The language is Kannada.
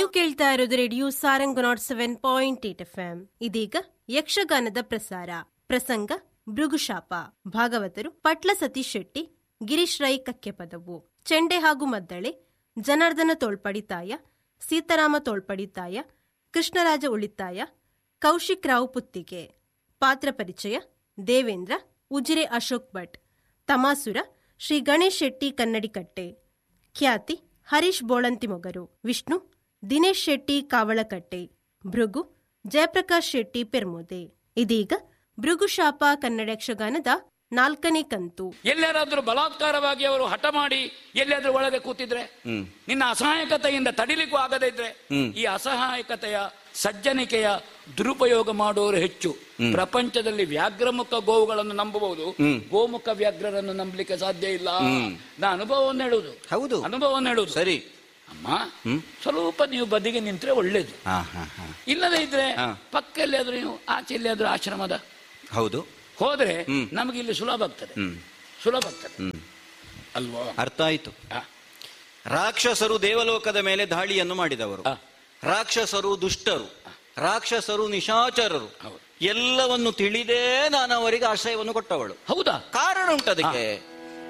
ನೀವು ಕೇಳ್ತಾ ಇರೋದು radio Sarang nought seven point eight F M ಇದೀಗ ಯಕ್ಷಗಾನದ ಪ್ರಸಾರ ಪ್ರಸಂಗ ಭೃಗುಶಾಪ ಭಾಗವತರು ಪಟ್ಲ ಸತೀಶ್ ಶೆಟ್ಟಿ ಗಿರೀಶ್ ರೈ ಕಕ್ಕೆಪದವು ಚೆಂಡೆ ಹಾಗೂ ಮದ್ದಳೆ ಜನಾರ್ದನ ತೋಳ್ಪಡಿತಾಯ ಸೀತಾರಾಮ ತೋಳ್ಪಡಿತಾಯ ಕೃಷ್ಣರಾಜ ಉಳಿತಾಯ ಕೌಶಿಕ್ ರಾವ್ ಪುತ್ತಿಗೆ ಪಾತ್ರ ಪರಿಚಯ ದೇವೇಂದ್ರ ಉಜಿರೆ ಅಶೋಕ್ ಭಟ್ ತಮಾಸುರ ಶ್ರೀ ಗಣೇಶ್ ಶೆಟ್ಟಿ ಕನ್ನಡಿಕಟ್ಟೆ ಖ್ಯಾತಿ ಹರೀಶ್ ಬೋಳಂತಿ ಮೊಗರು ವಿಷ್ಣು ದಿನೇಶ್ ಶೆಟ್ಟಿ ಕಾವಳಕಟ್ಟೆ ಭೃಗು ಜಯಪ್ರಕಾಶ್ ಶೆಟ್ಟಿ ಪೆರ್ಮುದೆ ಇದೀಗ ಭೃಗುಶಾಪ ಕನ್ನಡ ಯಕ್ಷಗಾನದ ನಾಲ್ಕನೇ ಕಂತು ಎಲ್ಲಾರಾದ್ರೂ ಬಲಾತ್ಕಾರವಾಗಿ ಅವರು ಹಠ ಮಾಡಿ ಎಲ್ಲಿಯಾದ್ರೂ ಒಳಗೆ ಕೂತಿದ್ರೆ ನಿನ್ನ ಅಸಹಾಯಕತೆಯಿಂದ ತಡಿಲಿಕ್ಕೂ ಆಗದೇ ಇದ್ರೆ ಈ ಅಸಹಾಯಕತೆಯ ಸಜ್ಜನಿಕೆಯ ದುರುಪಯೋಗ ಮಾಡುವವರು ಹೆಚ್ಚು ಪ್ರಪಂಚದಲ್ಲಿ ವ್ಯಾಘ್ರಮುಖ ಗೋವುಗಳನ್ನು ನಂಬಬಹುದು ಗೋಮುಖ ವ್ಯಾಘ್ರರನ್ನು ನಂಬಲಿಕ್ಕೆ ಸಾಧ್ಯ ಇಲ್ಲ ನಾ ಅನುಭವವನ್ನು ಹೇಳುವುದು ಹೌದು. ಅನುಭವವನ್ನು ಹೇಳುವುದು ಸರಿ ಅಮ್ಮ ಸ್ವಲ್ಪ ನೀವು ಬದಿಗೆ ನಿಂತ್ರೆ ಒಳ್ಳೇದು ಹಾ ಹಾ ಹಾ ಇಲ್ಲದೇ ಇದ್ರೆ ಹಾ. ಪಕ್ಕ ಎಲ್ಲಿಯಾದ್ರೂ ನೀವು ಆಚೆ ಎಲ್ಲಿಯಾದ್ರೂ ಆಶ್ರಮದ ಹೌದು ಹೋದ್ರೆ ನಮಗೆ ಇಲ್ಲಿ ಸುಲಭ ಆಗ್ತದೆ ಹ್ಮ್. ಸುಲಭ ಆಗ್ತದೆ ಅಲ್ವಾ ಅರ್ಥ ಆಯ್ತು ಆ. ರಾಕ್ಷಸರು ದೇವಲೋಕದ ಮೇಲೆ ದಾಳಿಯನ್ನು ಮಾಡಿದವರು ಆ. ರಾಕ್ಷಸರು ದುಷ್ಟರು ರಾಕ್ಷಸರು ನಿಶಾಚರರು ಹೌದು. ಎಲ್ಲವನ್ನು ತಿಳಿದೇ ನಾನು ಅವರಿಗೆ ಆಶ್ರಯವನ್ನು ಕೊಟ್ಟವಳು ಹೌದಾ ಕಾರಣ ಉಂಟದಕ್ಕೆ